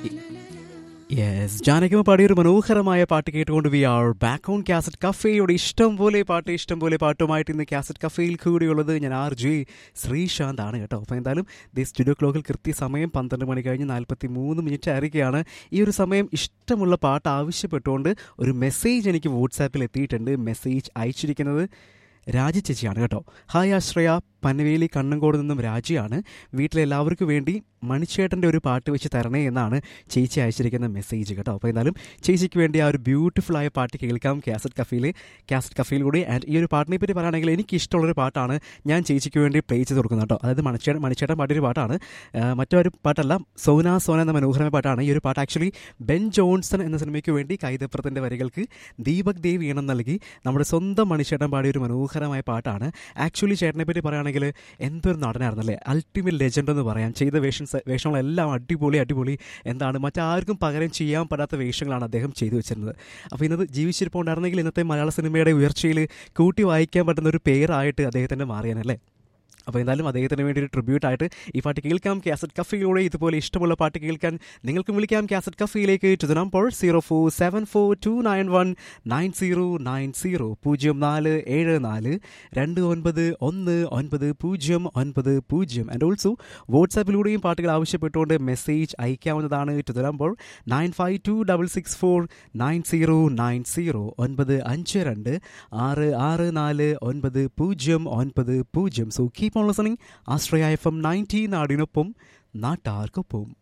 yes ജാനകിമ പാടിയ ഒരു മനോഹരമായ പാട്ട് കേട്ടുകൊണ്ട് we are back on cassette കഫേയുടെ ഇഷ്ടം പോലെ പാട്ട് ഇഷ്ടം പോലെ പാട്ടുമായിട്ട് ഇന്ന് കാസറ്റ് കഫേയിൽ കൂടിയുള്ളത് ഞാൻ ആർ ജെ ശ്രീശാന്ത് ആണ് കേട്ടോ അപ്പോൾ എന്തായാലും ദി സ്റ്റുഡിയോ ക്ലോക്കിൽ കൃത്യസമയം പന്ത്രണ്ട് മണി കഴിഞ്ഞ് നാൽപ്പത്തി മൂന്ന് മിനിറ്റ് ആയിരിക്കുകയാണ് ഈ ഒരു സമയം ഇഷ്ടമുള്ള പാട്ട് ആവശ്യപ്പെട്ടുകൊണ്ട് ഒരു മെസ്സേജ് എനിക്ക് വാട്സാപ്പിൽ എത്തിയിട്ടുണ്ട് മെസ്സേജ് അയച്ചിരിക്കുന്നത് രാജി ചേച്ചിയാണ് കേട്ടോ ഹായ് ആശ്രയ പനവേലി കണ്ണങ്കോട് നിന്നും രാജിയാണ് വീട്ടിലെല്ലാവർക്കും വേണ്ടി മണിച്ചേട്ടൻ്റെ ഒരു പാട്ട് വെച്ച് തരണേ എന്നാണ് ചേച്ചി അയച്ചിരിക്കുന്ന മെസ്സേജ് കേട്ടോ അപ്പോൾ എന്തായാലും ചേച്ചിക്ക് വേണ്ടി ആ ഒരു ബ്യൂട്ടിഫുൾ ആയ പാട്ട് കേൾക്കാം കാസറ്റ് കഫയിൽ കാസറ്റ് കഫയിൽ കൂടി ആൻഡ് ഈ ഒരു പാട്ടിനെ പറ്റി പറയുകയാണെങ്കിൽ എനിക്ക് ഇഷ്ടമുള്ളൊരു പാട്ടാണ് ഞാൻ ചേച്ചിക്ക് വേണ്ടി പ്ലേ ചെയ്ത് കൊടുക്കുന്നത് കേട്ടോ അതായത് മണിച്ചേട്ടൻ മണിച്ചേട്ടൻ പാടിയൊരു പാട്ടാണ് ആ, മറ്റൊരു പാട്ടല്ല സോന സോന എന്ന മനോഹരമായ പാട്ടാണ് ഈ ഒരു പാട്ട് ആക്ച്വലി ബെൻ ജോൺസൺ എന്ന സിനിമയ്ക്ക് വേണ്ടി കൈതപ്രത്തിൻ്റെ വരികൾക്ക് ദീപക് ദേവ് ഈണം നൽകി നമ്മുടെ സ്വന്തം മണിച്ചേട്ടൻ പാടിയ ഒരു മനോഹരമായ പാട്ടാണ് ആക്ച്വലി ചേട്ടനെ പറ്റി പറയുകയാണെങ്കിൽ എന്തൊരു നടനായിരുന്നല്ലേ അൾട്ടിമേറ്റ് ലെജൻഡ് എന്ന് പറയാം ചെയ്ത വേഷൻസ് വേഷങ്ങളെല്ലാം അടിപൊളി അടിപൊളി എന്താണ് മറ്റാർക്കും പകരം ചെയ്യാൻ പറ്റാത്ത വേഷങ്ങളാണ് അദ്ദേഹം ചെയ്തു വെച്ചിരുന്നത് അപ്പോൾ ഇന്നത് ജീവിച്ചിരിപ്പുണ്ടായിരുന്നെങ്കിൽ ഇന്നത്തെ മലയാള സിനിമയുടെ ഉയർച്ചയിൽ കൂട്ടി വായിക്കാൻ പറ്റുന്ന ഒരു പേരായിട്ട് അദ്ദേഹത്തിൻ്റെ മാറിയാനല്ലേ അപ്പോൾ എന്തായാലും അദ്ദേഹത്തിന് വേണ്ടി ഒരു ട്രിബ്യൂട്ട് ആയിട്ട് ഈ പാട്ട് കേൾക്കാം കാസറ്റ് കഫയിലൂടെ ഇതുപോലെ ഇഷ്ടമുള്ള പാട്ട് കേൾക്കാൻ നിങ്ങൾക്കും വിളിക്കാം കാസറ്റ് കഫയിലേക്ക് to the number zero four seven four two nine one nine zero nine zero പൂജ്യം നാല് ഏഴ് നാല് രണ്ട് ഒൻപത് ഒന്ന് ഒൻപത് പൂജ്യം ഒൻപത് പൂജ്യം ആൻഡ് ഓൾസോ വാട്സാപ്പിലൂടെയും പാട്ടുകൾ ആവശ്യപ്പെട്ടുകൊണ്ട് മെസ്സേജ് അയക്കാവുന്നതാണ് to the number nine five two double six four nine zero nine zero ഒൻപത് അഞ്ച് രണ്ട് ആറ് ആറ് നാല് ഒൻപത് പൂജ്യം ഒൻപത് പൂജ്യം so keep on listening Ashraya F M ninety നാടിനൊപ്പം നാട്ടാർക്കൊപ്പം